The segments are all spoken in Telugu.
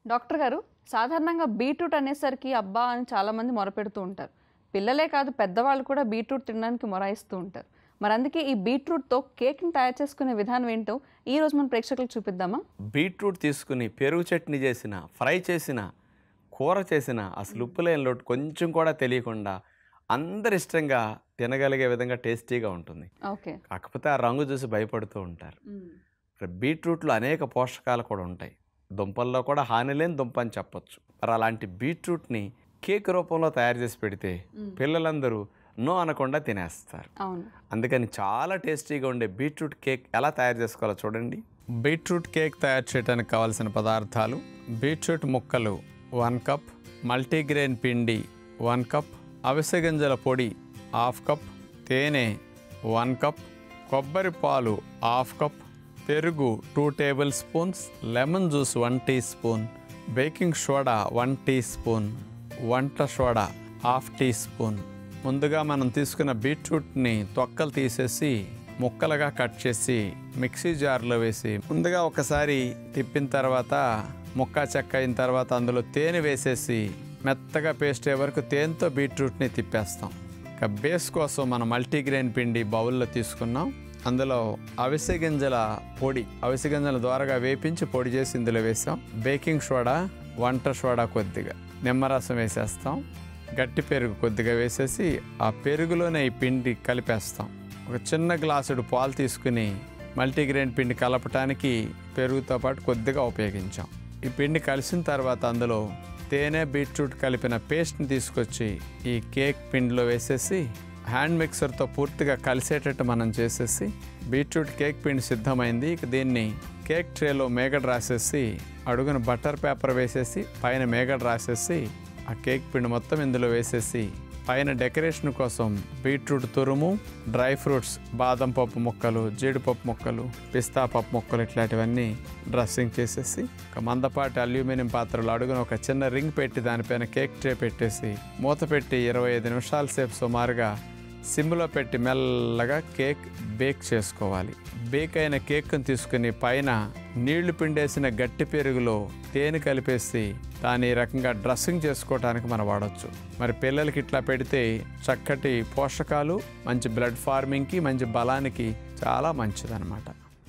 డాక్టర్ గారు సాధారణంగా బీట్రూట్ అనేసరికి అబ్బా అని చాలామంది మొరపెడుతూ ఉంటారు పిల్లలే కాదు పెద్దవాళ్ళు కూడా బీట్రూట్ తినడానికి మొరాయిస్తూ ఉంటారు మరి అందుకే ఈ బీట్రూట్తో కేక్ని తయారు చేసుకునే విధానం ఏంటో ఈ రోజు మన ప్రేక్షకులకు చూపిద్దామా బీట్రూట్ తీసుకుని పెరుగు చట్నీ చేసిన ఫ్రై చేసిన కూర చేసిన అసలు ఉప్పు లేని లోటు కొంచెం కూడా తెలియకుండా అందరు ఇష్టంగా తినగలిగే విధంగా టేస్టీగా ఉంటుంది ఓకే కాకపోతే ఆ రంగు చూసి భయపడుతూ ఉంటారు మరి బీట్రూట్లో అనేక పోషకాలు కూడా ఉంటాయి దుంపల్లో కూడా హాని లేని దుంప అని చెప్పొచ్చు మరి అలాంటి బీట్రూట్ని కేక్ రూపంలో తయారు చేసి పెడితే పిల్లలందరూ నో అనకుండా తినేస్తారు అవును అందుకని చాలా టేస్టీగా ఉండే బీట్రూట్ కేక్ ఎలా తయారు చేసుకోవాలో చూడండి బీట్రూట్ కేక్ తయారు చేయడానికి కావాల్సిన పదార్థాలు బీట్రూట్ ముక్కలు వన్ కప్ మల్టీగ్రెయిన్ పిండి వన్ కప్ అవిసె గింజల పొడి హాఫ్ కప్ తేనె వన్ కప్ కొబ్బరి పాలు హాఫ్ కప్ పెరుగు two tablespoons lemon juice one teaspoon baking soda one teaspoon వంట సోడా హాఫ్ టీ స్పూన్ ముందుగా మనం తీసుకున్న బీట్రూట్ని తొక్కలు తీసేసి ముక్కలుగా కట్ చేసి మిక్సీ జార్లో వేసి ముందుగా ఒకసారి తిప్పిన తర్వాత ముక్క చెక్క అయిన తర్వాత అందులో తేనె వేసేసి మెత్తగా పేస్ట్ అయ్యే వరకు తేనెతో బీట్రూట్ని తిప్పేస్తాం ఇక బేస్ కోసం మనం మల్టీగ్రెయిన్ పిండి బౌల్లో తీసుకున్నాం అందులో అవిసె గింజల పొడి అవిసె గింజల ద్వారాగా వేపించి పొడి చేసి ఇందులో వేసాం బేకింగ్ సోడా వంట సోడా కొద్దిగా నిమ్మరసం వేసేస్తాం గట్టి పెరుగు కొద్దిగా వేసేసి ఆ పెరుగులోనే ఈ పిండి కలిపేస్తాం ఒక చిన్న గ్లాసుడు పాలు తీసుకుని మల్టీగ్రెయిన్ పిండి కలపటానికి పెరుగుతో పాటు కొద్దిగా ఉపయోగించాం ఈ పిండి కలిసిన తర్వాత అందులో తేనె బీట్రూట్ కలిపిన పేస్ట్ని తీసుకొచ్చి ఈ కేక్ పిండిలో వేసేసి హ్యాండ్ మిక్సర్తో పూర్తిగా కలిసేటట్టు మనం చేసేసి బీట్రూట్ కేక్ పిండి సిద్ధమైంది ఇక దీన్ని కేక్ ట్రేలో మేగడ రాసేసి అడుగున బటర్ పేపర్ వేసేసి పైన మేగడ రాసేసి ఆ కేక్ పిండి మొత్తం ఇందులో వేసేసి పైన డెకరేషన్ కోసం బీట్రూట్ తురుము డ్రై ఫ్రూట్స్ బాదం పప్పు ముక్కలు జీడిపప్పు ముక్కలు పిస్తా పప్పు ముక్కలు ఇట్లాంటివన్నీ డ్రెస్సింగ్ చేసేసి ఒక మందపాటి అల్యూమినియం పాత్రలో అడుగున ఒక చిన్న రింగ్ పెట్టి దానిపైన కేక్ ట్రే పెట్టేసి మూత పెట్టి ఇరవై ఐదు నిమిషాల సేపు సుమారుగా సిమ్లో పెట్టి మెల్లగా కేక్ బేక్ చేసుకోవాలి బేక్ అయిన కేక్ను తీసుకుని పైన నీళ్లు పిండేసిన గట్టి పెరుగులో తేనె కలిపేసి దాన్ని ఈ రకంగా డ్రెస్సింగ్ చేసుకోవడానికి మనం వాడచ్చు మరి పిల్లలకి ఇట్లా పెడితే చక్కటి పోషకాలు మంచి బ్లడ్ ఫార్మింగ్కి మంచి బలానికి చాలా మంచిదన్నమాట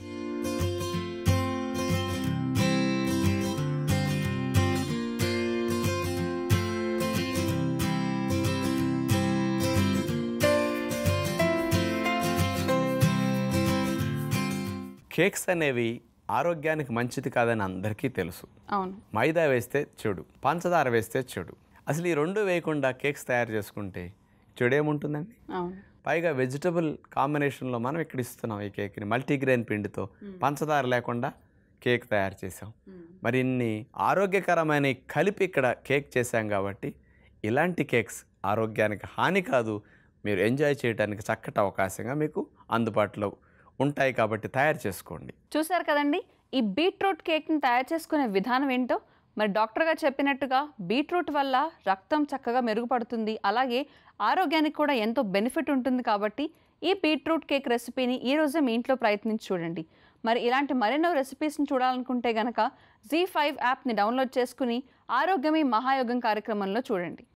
కేక్స్ అనేవి ఆరోగ్యానికి మంచిది కాదని అందరికీ తెలుసు అవును మైదా వేస్తే చెడు పంచదార వేస్తే చెడు అసలు ఈ రెండు వేయకుండా కేక్స్ తయారు చేసుకుంటే చెడు ఏముంటుందండి అవును పైగా వెజిటబుల్ కాంబినేషన్లో మనం ఇక్కడ ఇస్తున్నాం ఈ కేక్ని మల్టీగ్రెయిన్ పిండితో పంచదార లేకుండా కేక్ తయారు చేసాం మరి ఇన్ని ఆరోగ్యకరమైన కలిపి ఇక్కడ కేక్ చేశాం కాబట్టి ఇలాంటి కేక్స్ ఆరోగ్యానికి హాని కాదు మీరు ఎంజాయ్ చేయడానికి చక్కటి అవకాశంగా మీకు అందుబాటులో ఉంటాయి కాబట్టి తయారు చేసుకోండి చూశారు కదండి ఈ బీట్రూట్ కేక్ని తయారు చేసుకునే విధానం ఏంటో మరి డాక్టర్ గారు చెప్పినట్టుగా బీట్రూట్ వల్ల రక్తం చక్కగా మెరుగుపడుతుంది అలాగే ఆరోగ్యానికి కూడా ఎంతో బెనిఫిట్ ఉంటుంది కాబట్టి ఈ బీట్రూట్ కేక్ రెసిపీని ఈ రోజే మీ ఇంట్లో ప్రయత్నించి చూడండి మరి ఇలాంటి మరెన్నో రెసిపీస్ని చూడాలనుకుంటే గనక జీ ఫైవ్ యాప్ని డౌన్లోడ్ చేసుకుని ఆరోగ్యమే మహాయోగం కార్యక్రమంలో చూడండి